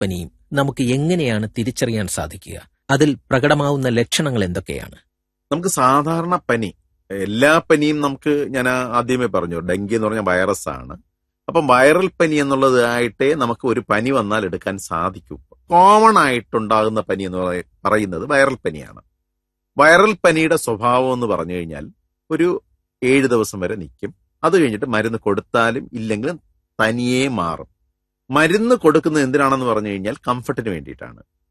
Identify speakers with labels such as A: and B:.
A: പനിയും നമുക്ക് എങ്ങനെയാണ് തിരിച്ചറിയാൻ സാധിക്കുക അതിൽ പ്രകടമാവുന്ന ലക്ഷണങ്ങൾ എന്തൊക്കെയാണ്
B: നമുക്ക് സാധാരണ പനി എല്ലാ പനിയും നമുക്ക് ഞാൻ ആദ്യമേ പറഞ്ഞു ഡെങ്കി എന്ന് പറഞ്ഞ വൈറസ് ആണ് അപ്പം വൈറൽ പനി എന്നുള്ളതായിട്ടേ നമുക്ക് ഒരു പനി വന്നാൽ എടുക്കാൻ സാധിക്കൂ കോമൺ ആയിട്ടുണ്ടാകുന്ന പനി എന്ന് പറയ- പറയുന്നത് വൈറൽ പനിയാണ് വൈറൽ പനിയുടെ സ്വഭാവം എന്ന് പറഞ്ഞു കഴിഞ്ഞാൽ ഒരു ഏഴ് ദിവസം വരെ നിൽക്കും അത് കഴിഞ്ഞിട്ട് മരുന്ന് കൊടുത്താലും ഇല്ലെങ്കിലും തനിയെ മാറും മരുന്ന് കൊടുക്കുന്നത് എന്തിനാണെന്ന് പറഞ്ഞു കഴിഞ്ഞാൽ കംഫർട്ടിന് വേണ്ടിയിട്ടാണ്